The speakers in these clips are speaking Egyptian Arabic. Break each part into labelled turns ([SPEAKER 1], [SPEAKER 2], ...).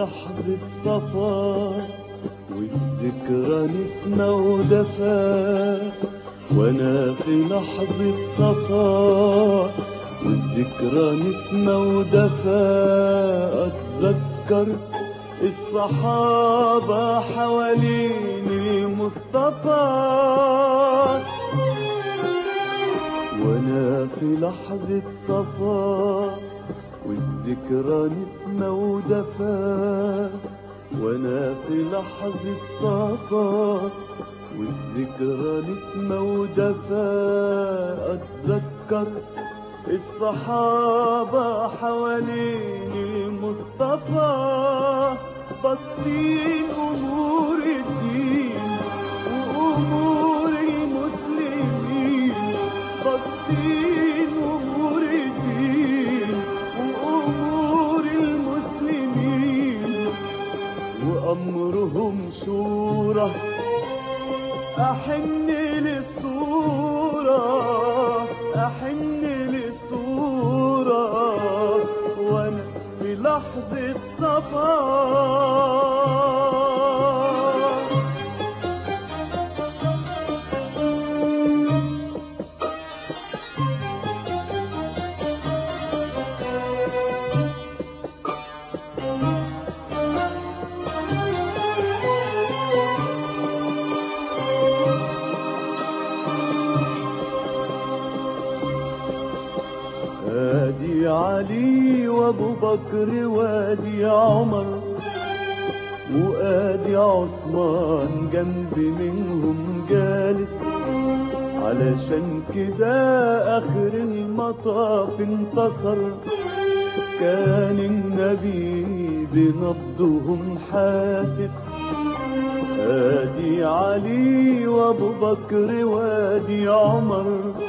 [SPEAKER 1] لحظة صفا والذكرى نسمة ودفا وانا في لحظة صفا والذكرى نسمة ودفا اتذكر الصحابة حوالين المصطفى وانا في لحظة صفا والذكرى نسمة ودفا وانا في لحظة صفا والذكرى نسمة ودفا اتذكر الصحابة حوالين المصطفى بسطين أمور الدين وأمور المسلمين بسطين أمور الدين وأمور المسلمين وأمرهم شورى أحن للصورة أحن للصورة وأنا في لحظة صفا ادي علي وابو بكر وادي عمر وادي عثمان جنب منهم جالس علشان كده اخر المطاف انتصر كان النبي بنبضهم حاسس ادي علي وابو بكر وادي عمر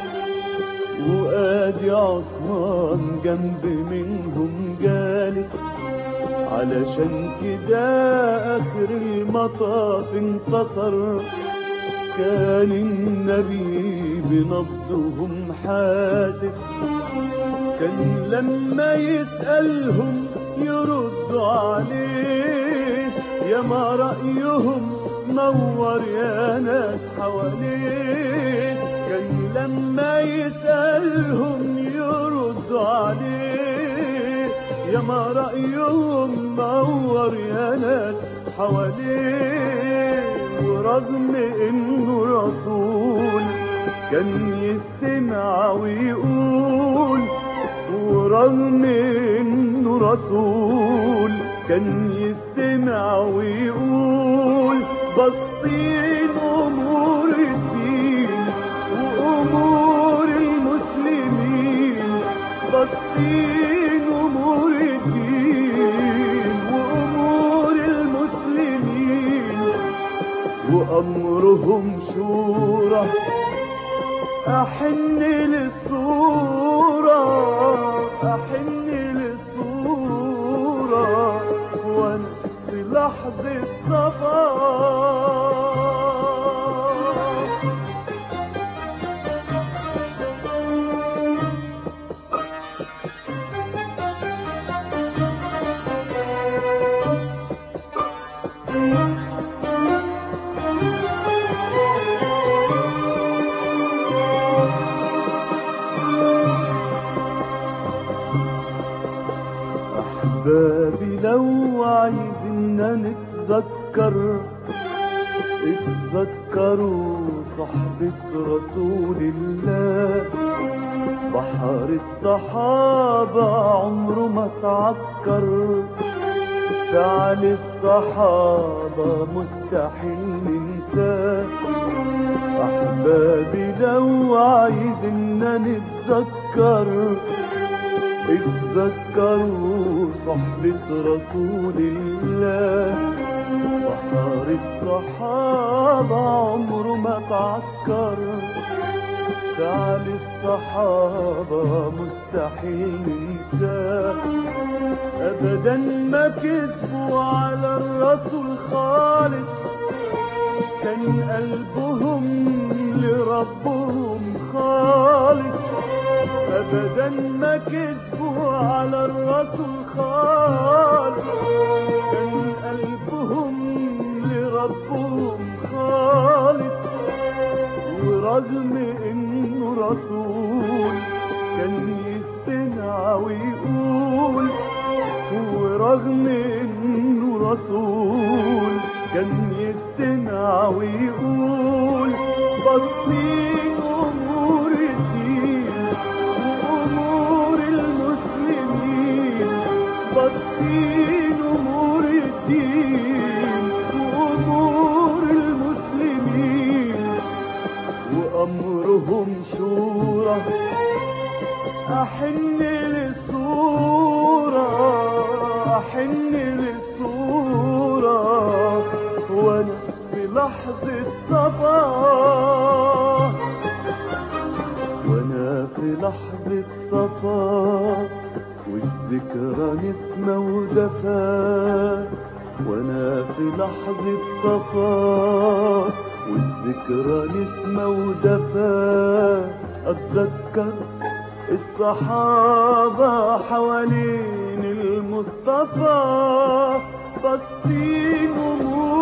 [SPEAKER 1] وادي عثمان جنب منهم جالس علشان كده اخر المطاف انتصر كان النبي بنبضهم حاسس كان لما يسألهم يردوا عليه يا ما رأيهم نور يا ناس حواليه كان لما يسألهم يردوا عليه يا ما رأيهم نور يا ناس حواليه ورغم انه رسول كان يستمع ويقول ورغم انه رسول كان يستمع ويقول بسطين امور الدين وامور المسلمين بسطين امور الدين وامور المسلمين وامرهم شورى احن للصورة احن للصورة وانا في لحظة صفا احبابي لو عايزنا نتذكر اتذكروا صحبة رسول الله بحر الصحابة عمره ما تعكر فعل الصحابة مستحيل ننساه أحبابي لو عايزنا نتذكر اتذكروا صحبة رسول الله بحر الصحابة عمره ما تعكر فعل الصحابة مستحيل ننساه أبدا ما كذبوا على الرسول خالص كان قلبهم لربهم خالص ابدا ما كذبوا على الرسول خالص كان قلبهم لربهم خالص ورغم انه رسول كان يستمع ويقول ورغم انه رسول كان يستمع ويقول بسطين امور الدين وامور المسلمين بسطين امور الدين وامور المسلمين وامرهم شورى احن للصورة احن للصورة وانا في لحظة صفا وانا في لحظة صفا والذكرى نسمة ودفا وانا في لحظة صفا والذكرى نسمة ودفا اتذكر الصحابة حوالين المصطفى بسطين أمور